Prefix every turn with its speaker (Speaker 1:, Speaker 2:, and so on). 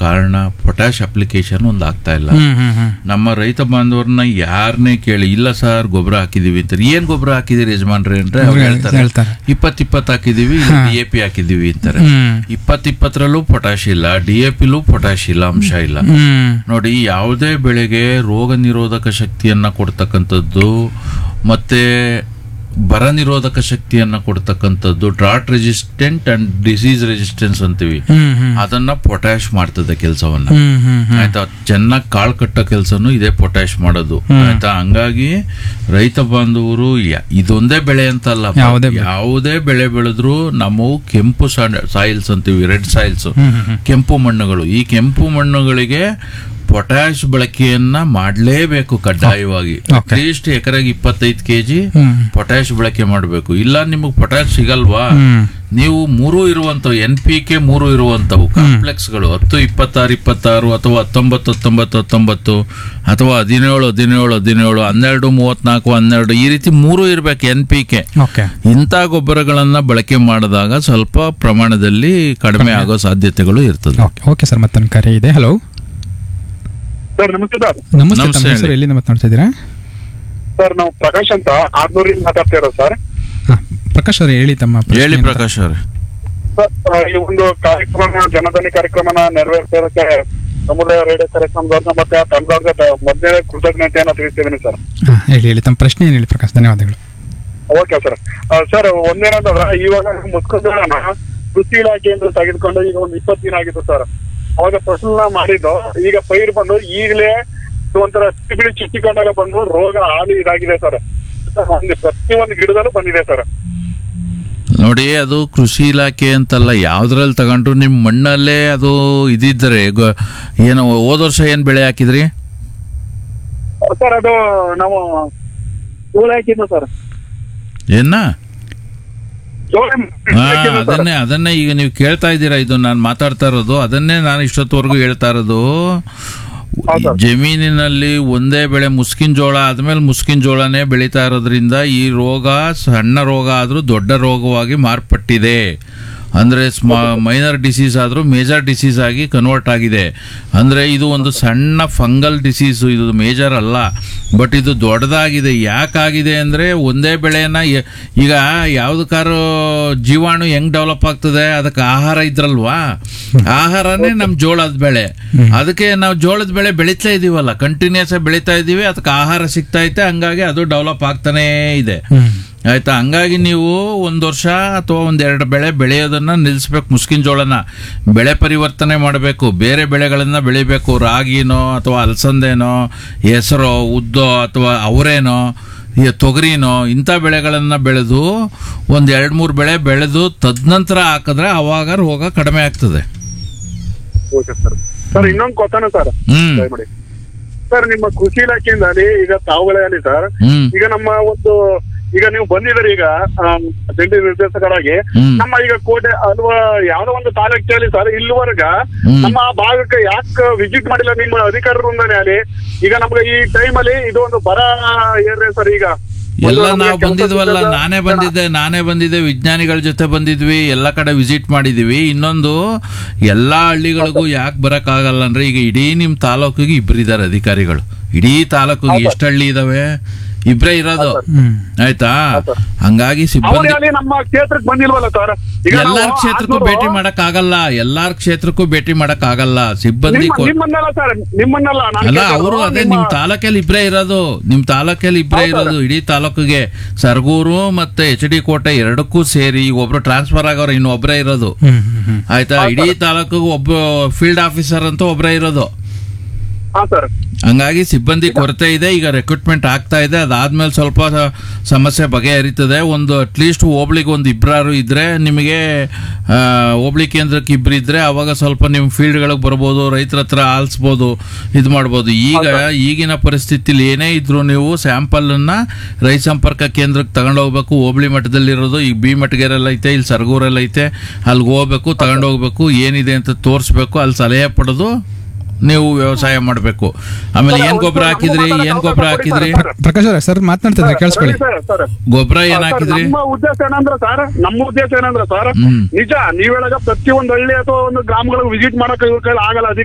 Speaker 1: ಕಾರಣ potash application ಒಂದು ಆಗ್ತಾ ಇಲ್ಲ
Speaker 2: ಹ್ಮ್ ಹ್ಮ್ ಹ್ಮ್
Speaker 1: ನಮ್ಮ ರೈತ ಬಾಂಧವರನ್ನ ಯಾರನ್ನೇ ಕೇಳಿ ಇಲ್ಲ ಸರ್ ಗೊಬ್ಬರ ಹಾಕಿದೀವಿ ಅಂತಾರೆ ಏನ್ ಗೊಬ್ಬರ ಹಾಕಿದಿರಿ ಯಜಮಾನ್ರೆ ಅಂದ್ರೆ ಅವ್ರು
Speaker 2: ಅವ್ರು
Speaker 1: ಹೇಳ್ತಾರೆ
Speaker 2: ಹೇಳ್ತಾರೆ.
Speaker 1: ಇಪ್ಪತ್ ಇಪ್ಪತ್ತು ಹಾಕಿದೀವಿ ಡಿ ಎ ಪಿ ಹಾಕಿದೀವಿ ಅಂತಾರೆ
Speaker 2: ಹ್ಮ್
Speaker 1: ಇಪ್ಪತ್ ಇಪ್ಪತ್ತರಲ್ಲೂ ಪೊಟ್ಯಾಶ್ ಇಲ್ಲ ಡಿ ಎ ಪಿಲೂ ಪೊಟ್ಯಾಶ್ ಇಲ್ಲ ಅಂಶ ಇಲ್ಲ
Speaker 2: ಹ್ಮ್
Speaker 1: ನೋಡಿ ಯಾವುದೇ ಬೆಳೆಗೆ ರೋಗ ನಿರೋಧಕ ಶಕ್ತಿಯನ್ನ ಕೊಡ್ತಕ್ಕಂಥದ್ದು ಮತ್ತೆ ಬರ ನಿರೋಧಕ ಶಕ್ತಿಯನ್ನ ಕೊಡ್ತಕ್ಕಂಥದ್ದು drought resistant and disease resistance ಅಂತೀವಿ
Speaker 2: ಹ್ಮ್ ಹ್ಮ್
Speaker 1: ಅದನ್ನ ಪೊಟ್ಯಾಶ್ ಮಾಡ್ತದೆ ಕೆಲಸವನ್ನ
Speaker 2: ಹ್ಮ್ ಹ್ಮ್ ಹ್ಮ್
Speaker 1: ಆಯ್ತಾ ಚೆನ್ನಾಗಿ ಕಾಳು ಕಟ್ಟೋ ಕೆಲಸನು ಇದೇ ಪೊಟ್ಯಾಶ್ ಮಾಡೋದು ಆಯ್ತಾ ಹಂಗಾಗಿ ರೈತ ಬಾಂಧವರು ಯ- ಇದೊಂದೇ ಬೆಳೆ ಅಂತಲ್ಲ
Speaker 2: ಯಾವುದೇ ಬೆಳೆ.
Speaker 1: ಯಾವುದೇ ಬೆಳೆ ಬೆಳೆದ್ರು ನಾವು ಕೆಂಪು ಸಾಯಿಲ್ಸ್ ಅಂತೀವಿ ರೆಡ್ ಸಾಯಿಲ್ಸ್
Speaker 2: ಹ್ಮ್ ಹ್ಮ್ ಹ್ಮ್
Speaker 1: ಕೆಂಪು ಮಣ್ಣುಗಳು ಈ ಕೆಂಪು ಮಣ್ಣುಗಳಿಗೆ ಪೊಟ್ಯಾಶ್ ಬಳಕೆಯನ್ನ ಮಾಡಲೇಬೇಕು ಕಡ್ಡಾಯವಾಗಿ
Speaker 2: Okay.
Speaker 1: ಅಟ್ಲೀಸ್ಟ್ ಎಕರೆಗೆ ಇಪ್ಪತ್ತೈದು ಕೆಜಿ
Speaker 2: ಹ್ಮ್
Speaker 1: ಪೊಟ್ಯಾಶ್ ಬಳಕೆ ಮಾಡಬೇಕು ಇಲ್ಲ ನಿಮಗೆ ಪೊಟ್ಯಾಶ್ ಸಿಗಲ್ವಾ
Speaker 2: ಹ್ಮ್
Speaker 1: ನೀವು ಮೂರು ಇರುವಂತವು ಎನ್ ಪಿ ಕೆ ಮೂರು ಇರುವಂತವು ಕಾಂಪ್ಲೆಕ್ಸ್ಗಳು ಹತ್ತು ಇಪ್ಪತ್ತಾರು ಇಪ್ಪತ್ತಾರು ಅಥವಾ ಹತ್ತೊಂಬತ್ತು ಹತ್ತೊಂಬತ್ತು ಹತ್ತೊಂಬತ್ತು ಅಥವಾ ಹದಿನೇಳು ಹದಿನೇಳು ಹದಿನೇಳು ಹನ್ನೆರಡು ಮೂವತ್ನಾಲ್ಕು ಹನ್ನೆರಡು ಈ ರೀತಿ ಮೂರು ಇರಬೇಕು ಎನ್ ಪಿ ಕೆ
Speaker 2: ಓಕೆ
Speaker 1: ಇಂಥ ಗೊಬ್ಬರಗಳನ್ನ ಬಳಕೆ ಮಾಡಿದಾಗ ಸ್ವಲ್ಪ ಪ್ರಮಾಣದಲ್ಲಿ ಕಡಿಮೆ ಆಗೋ ಸಾಧ್ಯತೆಗಳು ಇರ್ತದೆ
Speaker 2: ಓಕೆ ಓಕೆ ಸರ್ ಮತ್ತೊಂದು ಕರೆ ಇದೆ ಹಲೋ
Speaker 3: ಸರ್ ನಮಸ್ತೆ ಸರ್
Speaker 2: ನಮಸ್ತೆ
Speaker 1: ನಮಸ್ತೆ
Speaker 2: ತಮ್ಮ ಹೆಸರು
Speaker 1: ಹೇಳಿ.
Speaker 2: ಎಲ್ಲಿಂದ ಮಾತನಾಡ್ತಾ ಇದ್ದೀರಾ
Speaker 3: ಸರ್ ನಾವು ಪ್ರಕಾಶ್ ಅಂತ ಆರ್ನೂರಿಂದ ಮಾತಾಡ್ತಾ ಇರೋದು ಸರ್
Speaker 2: ಹಾ ಪ್ರಕಾಶ್ ಅವ್ರೆ ಹೇಳಿ ತಮ್ಮ ಪ್ರಶ್ನೆ
Speaker 1: ಹೇಳಿ
Speaker 2: ಅಂತ.
Speaker 1: ಪ್ರಕಾಶ್ ಅವರೇ
Speaker 3: ಸರ್ ಆ, ಈ ಒಂದು ಕಾರ್ಯಕ್ರಮ ಜನಧನಿ ಕಾರ್ಯಕ್ರಮನ ನೆರವೇರಿಸೋದಕ್ಕೆ ಸಮುದಾಯ ರೇಡಿಯೋ ಕಾರ್ಯಕ್ರಮದವ್ರನ್ನ ಮತ್ತೆ ಆ ತಂಡದವ್ರಿಗೆ ಮೊದಲನೇ ಕೃತಜ್ಞತೆಯನ್ನ ತಿಳಿಸ್ತಿದ್ದೀನಿ ಸರ್
Speaker 2: ಹಾ ಹೇಳಿ ಹೇಳಿ ತಮ್ಮ ಪ್ರಶ್ನೆ ಏನು ಹೇಳಿ ಪ್ರಕಾಶ್ ಧನ್ಯವಾದಗಳು
Speaker 3: ಓಕೆ ಸರ್ ಆ, ಸರ್ ಒಂದೇನಂತಂದ್ರೆ ಇವಾಗ ಮುಸ್ಕೊಂಡನ ಕೃಷಿ ಇಲಾಖೆಯಿಂದ ತೆಗೆದುಕೊಂಡು ಈಗ ಒಂದು ಇಪ್ಪತ್ತು ದಿನ ಆಗಿತ್ತು ಸರ್ ಅವಾಗ ಫಸಲ್ನ ಮಾಡಿದ್ದು ಈಗ ಪೈರು ಬಂದು ಈಗಲೇ ಒಂಥರ ಸಿಬಿಳಿ ಚುಚ್ಚಿಕೊಂಡಾಗ ಬಂದು ರೋಗ ಹಾನಿ ಇದಾಗಿದೆ ಸರ್ ಒಂದು ಪ್ರತಿಯೊಂದು ಗಿಡದಲ್ಲೂ ಬಂದಿದೆ ಸರ್
Speaker 1: ನೋಡಿ ಅದು ಕೃಷಿ ಇಲಾಖೆ ಅಂತಲ್ಲ ಯಾವ್ದ್ರಲ್ಲಿ ತಗೊಂಡ್ರು ನಿಮ್ ಮಣ್ಣಲ್ಲೇ ಅದು ಇದಿದ್ದರೆ ಗೊ- ಏನು ಹೋದ ವರ್ಷ ಏನ್ ಬೆಳೆ ಹಾಕಿದ್ರಿ
Speaker 3: ಸರ್ ಅದು ನಾವು ಜೋಳ ಹಾಕಿದ್ದು ಸರ್
Speaker 1: ಏನ
Speaker 3: ಜೋಳ
Speaker 1: ಹಾ
Speaker 3: ಹಾಕಿದ್ದು ಸರ್.
Speaker 1: ಅದನ್ನೇ ಅದನ್ನೇ ಈಗ ನೀವು ಕೇಳ್ತಾ ಇದ್ದೀರಾ ಇದು ನಾನು ಮಾತಾಡ್ತಾ ಇರೋದು ಅದನ್ನೇ ನಾನು ಇಷ್ಟೊತ್ತವರೆಗೂ ಹೇಳ್ತಾ ಇರೋದು
Speaker 3: ಹೌದು ಸರ್.
Speaker 1: ಜಮೀನಿನಲ್ಲಿ ಒಂದೇ ಬೆಳೆ ಮುಸ್ಕಿನ ಜೋಳ ಆದ್ಮೇಲೆ ಮುಸ್ಕಿನ ಜೋಳನೇ ಬೆಳೀತಾ ಇರೋದ್ರಿಂದ ಈ ರೋಗ ಸಣ್ಣ ರೋಗ ಆದ್ರೂ ದೊಡ್ಡ ರೋಗವಾಗಿ ಮಾರ್ಪಟ್ಟಿದೆ ಅಂದ್ರೆ ಮೈನರ್ ಡಿಸೀಸ್ ಆದ್ರೂ ಮೇಜರ್ ಡಿಸೀಸ್ ಆಗಿ ಕನ್ವರ್ಟ್ ಆಗಿದೆ ಅಂದ್ರೆ ಇದು ಒಂದು ಸಣ್ಣ ಫಂಗಲ್ ಡಿಸೀಸ್ ಇದು ಮೇಜರ್ ಅಲ್ಲ ಬಟ್ ಇದು ದೊಡ್ಡದಾಗಿದೆ ಯಾಕಾಗಿದೆ ಅಂದ್ರೆ ಒಂದೇ ಬೆಳೆಯನ್ನ ಎ- ಈಗ ಯಾವ್ದಕ್ಕಾರು ಜೀವಾಣು ಹೆಂಗ್ ಡೆವಲಪ್ ಆಗ್ತದೆ ಅದಕ್ಕೆ ಆಹಾರ ಇದ್ರಲ್ವಾ ಆಹಾರನೇ ನಮ್ ಜೋಳದ ಬೆಳೆ ಅದಕ್ಕೆ ನಾವು ಜೋಳದ ಬೆಳೆ ಬೆಳೀತಾ ಇದೀವಲ್ಲ ಕಂಟಿನ್ಯೂಸ್ ಆಗಿ ಬೆಳೀತಾ ಇದೀವಿ ಅದಕ್ಕೆ ಆಹಾರ ಸಿಗ್ತಾ ಐತೆ ಹಂಗಾಗಿ ಅದು ಡೆವಲಪ್ ಆಗ್ತಾನೇ ಇದೆ
Speaker 2: ಹ್ಮ್
Speaker 1: ಆಯ್ತಾ ಹಂಗಾಗಿ ನೀವು ಒಂದು ವರ್ಷ ಅಥವಾ ಒಂದೆರಡು ಬೆಳೆ ಬೆಳೆಯೋದನ್ನ ನಿಲ್ಲಿಸ್ಬೇಕು ಮುಸ್ಕಿನ ಜೋಳನ ಬೆಳೆ ಪರಿವರ್ತನೆ ಮಾಡಬೇಕು ಬೇರೆ ಬೆಳೆಗಳನ್ನ ಬೆಳಿಬೇಕು ರಾಗಿನೋ ಅಥವಾ ಅಲಸಂದೆನೋ ಹೆಸರೋ ಉದ್ದೋ ಅಥವಾ ಅವರೇನೋ ಈ ತೊಗರಿನೋ ಇಂಥ ಬೆಳೆಗಳನ್ನ ಬೆಳೆದು ಒಂದ್ ಎರಡ್ ಮೂರು ಬೆಳೆ ಬೆಳೆದು ತದನಂತರ ಹಾಕಿದ್ರೆ ಅವಾಗ ರೋಗ ಕಡಿಮೆ ಆಗ್ತದೆ
Speaker 3: ಓಕೆ ಸರ್ ಸರ್ ಇನ್ನೊಂದು ಗೊತ್ತಾನ ಸರ್
Speaker 1: ಹ್ಮ್
Speaker 3: ದಯಮಾಡಿ ಸರ್ ನಿಮ್ಮ ಕೃಷಿ ಇಲಾಖೆಯಿಂದ ಅಲ್ಲಿ ಈಗ ತಾವುಗಳಲ್ಲಿ ಸರ್
Speaker 1: ಹ್ಮ್
Speaker 3: ಈಗ ನಮ್ಮ ಒಂದು ಈಗ ನೀವು ಬಂದಿದ್ದೀರಿ ಈಗ ಆಮ್, ಜಂಟಿ ನಿರ್ದೇಶಕರಾಗಿ
Speaker 1: ಹ್ಮ್.
Speaker 3: ನಮ್ಮ ಈಗ ಕೋಟೆ ಅಲ್ವಾ ಯಾವ್ದೋ ಒಂದು ತಾಲೂಕಲ್ಲಿ ಸರ್ ಇಲ್ಲಿವರೆಗ
Speaker 1: ಹ್ಮ್.
Speaker 3: ನಮ್ಮ ಆ ಭಾಗಕ್ಕೆ ಯಾಕೆ ವಿಸಿಟ್ ಮಾಡಿಲ್ಲ ನಿಮ್ಮ ಅಧಿಕಾರರಿಂದನೇ ಅಲ್ಲಿ ಈಗ ನಮ್ಗೆ ಈ ಟೈಮ್ ಅಲ್ಲಿ ಇದು ಒಂದು ಬರ ಏರಿದೆ ಸರ್ ಈಗ ಒಂದು
Speaker 1: ಎಲ್ಲ
Speaker 3: ನಮ್ಗೆ
Speaker 1: ನಾವು
Speaker 3: ಕೆಲ್ಸ
Speaker 1: ಬಂದಿದ್ವಲ್ಲ
Speaker 3: ಸಿಗದ-
Speaker 1: ನಾನೇ ಬಂದಿದ್ದೆ ನಾನೇ ಬಂದಿದ್ದೆ ವಿಜ್ಞಾನಿಗಳ ಜೊತೆ ಬಂದಿದ್ವಿ ಎಲ್ಲ ಕಡೆ ವಿಸಿಟ್ ಮಾಡಿದೀವಿ ಇನ್ನೊಂದು ಎಲ್ಲಾ ಹಳ್ಳಿಗಳಿಗೂ ಯಾಕೆ ಬರಕ್ಕಾಗಲ್ಲ ಅಂದ್ರೆ ಈಗ ಇಡೀ ನಿಮ್ ತಾಲೂಕಿಗೆ ಇಬ್ಬರಿದ್ದಾರೆ ಅಧಿಕಾರಿಗಳು ಇಡೀ ತಾಲೂಕಿಗೆ ಎಷ್ಟು ಹಳ್ಳಿ ಇದಾವೆ ಇಬ್ರೇ ಇರೋದು
Speaker 2: ಹ್ಮ್
Speaker 1: ಆಯ್ತಾ ಹಂಗಾಗಿ
Speaker 3: ಅವ್ರು
Speaker 1: ಸಿಬ್ಬಂದಿ
Speaker 3: ಅಲ್ಲಿ ನಮ್ಮ ಕ್ಷೇತ್ರಕ್ಕೆ ಬಂದಿಲ್ವಲ್ಲ ಸರ್ ಈಗ ನಾವು
Speaker 1: ಎಲ್ಲಾರ ಕ್ಷೇತ್ರಕ್ಕೂ
Speaker 3: ಆರ್ನೂರು-
Speaker 1: ಭೇಟಿ ಮಾಡಕ್ ಆಗಲ್ಲ ಎಲ್ಲಾರ ಕ್ಷೇತ್ರಕ್ಕೂ ಭೇಟಿ ಮಾಡಕ್ ಆಗಲ್ಲ ಸಿಬ್ಬಂದಿ
Speaker 3: ನಿಮ್ಮ-
Speaker 1: ಕೊ-
Speaker 3: ನಿಮ್ಮನ್ನಲ್ಲ ಸರ್ ನಿಮ್ಮನ್ನಲ್ಲ ನಾನು
Speaker 1: ಅಲ್ಲ
Speaker 3: ಕೇಳ್ತಿರೋದು
Speaker 1: ಅವರು ಅದೇ
Speaker 3: ನಿಮ್ಮ-
Speaker 1: ನಿಮ್ ತಾಲೂಕಲ್ಲಿ ಇಬ್ರೇ ಇರೋದು ನಿಮ್ ತಾಲೂಕಲ್ಲಿ ಇಬ್ರೇ
Speaker 3: ಹೌದು
Speaker 1: ಇರೋದು ಇಡೀ ತಾಲೂಕಿಗೆ ಸರ್ಗೂರು ಮತ್ತೆ ಎಚ್ ಡಿ ಕೋಟೆ ಎರಡಕ್ಕೂ ಸೇರಿ ಈಗ ಒಬ್ರು ಟ್ರಾನ್ಸ್ಫರ್ ಆಗೋರು ಇನ್ನು ಒಬ್ರೇ ಇರೋದು
Speaker 2: ಹ್ಮ್ ಹ್ಮ್ ಹ್ಮ್
Speaker 1: ಆಯ್ತಾ ಇಡೀ ತಾಲೂಕಿಗೆ ಒಬ್ಬ ಫೀಲ್ಡ್ ಆಫೀಸರ್ ಅಂತ ಒಬ್ರೇ ಇರೋದು
Speaker 3: ಹಾ ಸರ್
Speaker 1: ಹಂಗಾಗಿ ಸಿಬ್ಬಂದಿ ಕೊರತೆ ಇದೆ ಈಗ ರೆಕ್ರೂಟ್ಮೆಂಟ್ ಆಗ್ತಾ ಇದೆ ಅದಾದ್ಮೇಲೆ ಸ್ವಲ್ಪ ಸ- ಸಮಸ್ಯೆ ಬಗೆಹರಿತದೆ ಒಂದು ಅಟ್ಲೀಸ್ಟ್ ಹೋಬ್ಳಿಗೆ ಒಂದು ಇಬ್ಬರಾರು ಇದ್ರೆ ನಿಮಗೆ ಆ, ಹೋಬ್ಳಿ ಕೇಂದ್ರಕ್ಕೆ ಇಬ್ರು ಇದ್ರೆ ಅವಾಗ ಸ್ವಲ್ಪ ನಿಮ್ಮ ಫೀಲ್ಡ್ಗಳಿಗೆ ಬರ್ಬೋದು ರೈತರ ಹತ್ರ ಆಲಿಸ್ಬೋದು ಇದು ಮಾಡ್ಬೋದು ಈಗ ಈಗಿನ ಪರಿಸ್ಥಿತಿಲಿ ಏನೇ ಇದ್ರು ನೀವು ಸ್ಯಾಂಪಲ್ ಅನ್ನ ರೈತ ಸಂಪರ್ಕ ಕೇಂದ್ರಕ್ಕೆ ತಗೊಂಡೋಗ್ಬೇಕು ಹೋಬ್ಳಿ ಮಟ್ಟದಲ್ಲಿರೋದು ಈಗ ಬಿ ಮಟ್ಟಗೆರೆಲ್ಲ ಐತೆ ಇಲ್ಲಿ ಸರ್ಗೂರಲ್ಲಿ ಐತೆ ಅಲ್ಲಿಗೆ ಹೋಗ್ಬೇಕು ತಗೊಂಡೋಗ್ಬೇಕು ಏನಿದೆ ಅಂತ ತೋರಿಸ್ಬೇಕು ಅಲ್ಲಿ ಸಲಹೆ ಪಡೆದು ನೀವು ವ್ಯವಸಾಯ ಮಾಡಬೇಕು ಆಮೇಲೆ ಏನ್ ಗೊಬ್ಬರ ಹಾಕಿದ್ರಿ ಏನ್ ಗೊಬ್ಬರ ಹಾಕಿದ್ರಿ
Speaker 2: ಪ್ರಕಾಶ್ ಅವರೇ ಸರ್ ಮಾತನಾಡ್ತಿದ್ರೆ ಕೇಳಿಸ್ಕೊಳ್ಳಿ
Speaker 3: ಸರ್ ಸರ್
Speaker 1: ಗೊಬ್ಬರ ಏನ್
Speaker 3: ಸರ್,
Speaker 1: ಹಾಕಿದ್ರಿ
Speaker 3: ನಮ್ಮ ಉದ್ದೇಶ ಏನಂದ್ರೆ ಸರ್ ನಮ್ಮ ಉದ್ದೇಶ ಏನಂದ್ರೆ ಸರ್
Speaker 1: ಹ್ಮ್.
Speaker 3: ನಿಜ ನೀವ್ ಹೇಳಾಗ ಪ್ರತಿಯೊಂದು ಹಳ್ಳಿ ಅಥವಾ ಒಂದು ಗ್ರಾಮಗಳಿಗೆ ವಿಸಿಟ್ ಮಾಡಕ್ ಇವ್ರ ಕೈಲಿ ಆಗಲ್ಲ